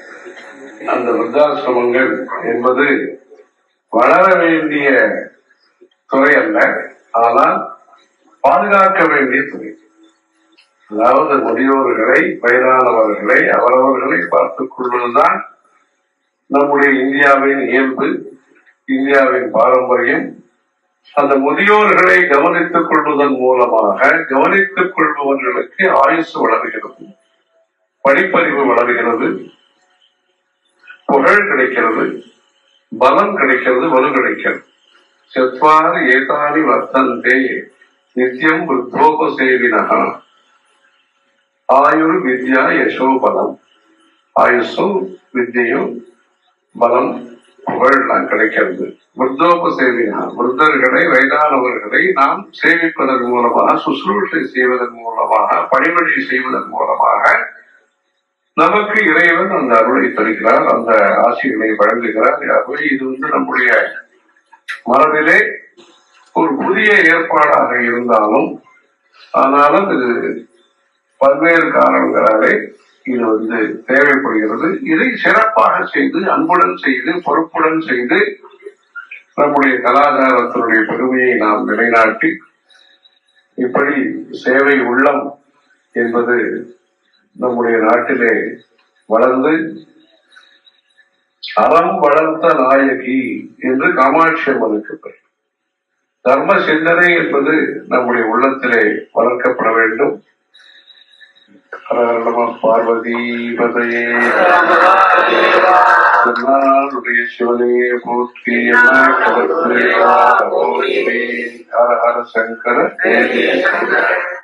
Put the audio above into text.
அந்த விருத்தாசிரமங்கள் என்பது வளர வேண்டிய துறை அல்ல ஆனால் பாதுகாக்க வேண்டிய துறை அதாவது முதியோர்களை வயதானவர்களை அவரவர்களை பார்த்துக் கொள்வதுதான் நம்முடைய இந்தியாவின் இயல்பு இந்தியாவின் பாரம்பரியம் அந்த முதியோர்களை கவனித்துக் கொள்வதன் மூலமாக கவனித்துக் கொள்பவர்களுக்கு ஆயுசு வளர்கிறது படிப்பறிவு வளர்கிறது புகழ் கிடைக்கிறது பலம் கிடைக்கிறது வலு கிடைக்கிறது சத்வாறு ஏதானி வர்த்தந்தே நித்தியம் விருத்தோப சேவினகா ஆயுர் வித்யா யசோ பலம் ஆயுஷும் வித்தியும் பலம் புகழ்லாம் கிடைக்கிறது விருத்தோப சேவினா விருத்தர்களை வயதானவர்களை நாம் சேவிப்பதன் மூலமாக சுசுரூஷை செய்வதன் மூலமாக பணிவழி செய்வதன் மூலமாக நமக்கு இறைவன் அந்த அருளை தருகிறார் அந்த ஆசைகளை வழங்குகிறார் ஆகவே இது வந்து நம்முடைய மனதிலே ஒரு புதிய ஏற்பாடாக இருந்தாலும் ஆனாலும் இது பல்வேறு காரணங்களாலே இது வந்து தேவைப்படுகிறது இதை சிறப்பாக செய்து அன்புடன் செய்து பொறுப்புடன் செய்து நம்முடைய கலாச்சாரத்தினுடைய பெருமையை நாம் நிலைநாட்டி இப்படி சேவை உள்ளம் என்பது நம்முடைய நாட்டிலே வளர்ந்து அறம் வளர்த்த நாயகி என்று காமாட்சி அம்மனுக்கு பெயர் தர்ம சிந்தனை என்பது நம்முடைய உள்ளத்திலே வளர்க்கப்பட வேண்டும் ஹரஹர நம பார்வதி பதையே திருநாளுடைய சிவனே போற்றி என்ன போற்றி ஹர ஹர சங்கர ஜெய ஜெய சங்கர